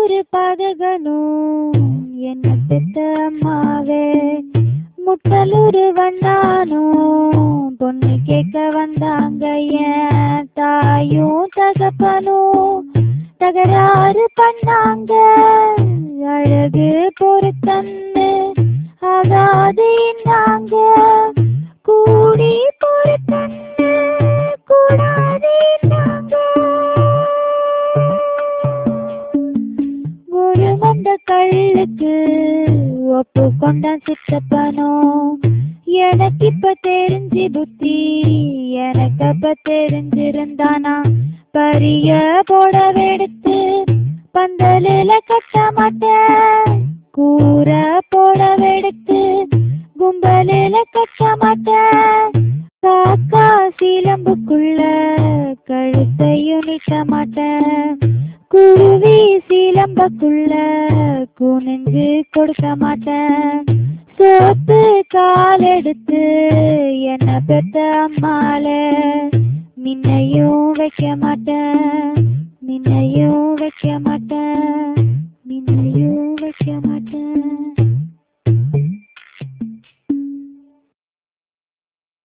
ஊரு பாதகனும் என்ன பெத்த அம்மாவே முட்டலூரு வந்தானும் பொண்ணு கேட்க வந்தாங்க என் தாயும் தகப்பனும் தகராறு பண்ணாங்க அழகு பொறுத்தன்னு ஆகாது நாங்க கூடி பொறுத்தன்னு கூடாது நாங்க ஒரு மந்த கள்ளுக்கு ஒப்பு கொண்டான் சித்தப்பனோ எனக்கு இப்ப தெரிஞ்சு புத்தி எனக்கு அப்ப தெரிஞ்சிருந்தானா பரிய போடவெடுத்து பந்தலில கட்ட மாட்டேன் கூற போடவெடுத்து கும்பலில கட்ட மாட்டேன் காக்கா சீலம்புக்குள்ள கழுத்தையும் நீட்ட மாட்டேன் குருவி சீலம்பக்குள்ள குனிஞ்சு கொடுக்க மாட்டேன் சோத்து கால் எடுத்து என்ன பெத்த அம்மால மின்னையும் வைக்க மாட்டேன் மின்னையும் வைக்க மாட்டேன் மின்னையும் வைக்க மாட்டேன்